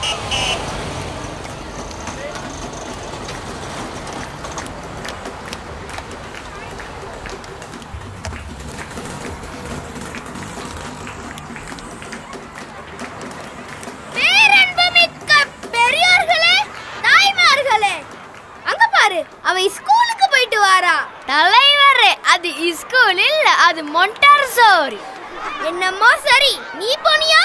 பேரன்புமிக்க பெரியோர்களே தாய்மார்களே அங்க பாரு அவ ஸ்கூலுக்கு போயிட்டு வாரா தலைவரே அது ஸ்கூல் இல்ல அது மொண்டார்சோரி என்னமோ சரி நீ போனியா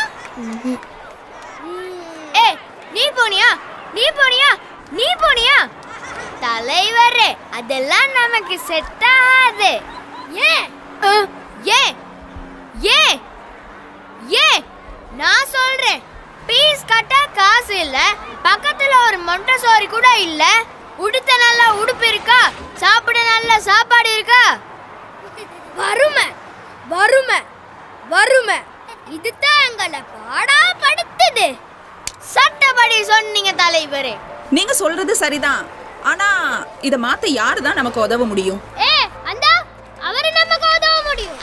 ஏ நீ போனியா நீ போனியா நீ போனியா தலைவரே அதெல்லாம் நமக்கு செட் ஆகாது ஏன் ஏன் ஏன் ஏன் நான் சொல்றேன் பீஸ் கட்ட காசு இல்ல பக்கத்துல ஒரு மொண்டசோரி கூட இல்ல உடுத்த நல்ல உடுப்பு இருக்கா சாப்பிட நல்ல சாப்பாடு இருக்கா வறுமை வறுமை வறுமை இதுதான் எங்களை பாடா படுத்துது சட்டப்படி சொன்னீங்க தலைவரே நீங்க சொல்றது சரிதான் ஆனா இத மாத்த யாரு தான் நமக்கு உதவ முடியும் ஏ அந்த அவரு நமக்கு உதவ முடியும்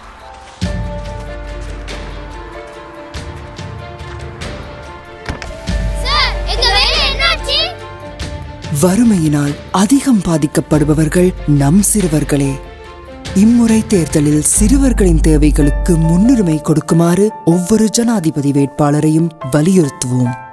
சார் எங்க வேலை என்னாச்சு வறுமையினால் அதிகம் பாதிக்கப்படுபவர்கள் நம் சிறுவர்களே இம்முறை தேர்தலில் சிறுவர்களின் தேவைகளுக்கு முன்னுரிமை கொடுக்குமாறு ஒவ்வொரு ஜனாதிபதி வேட்பாளரையும் வலியுறுத்துவோம்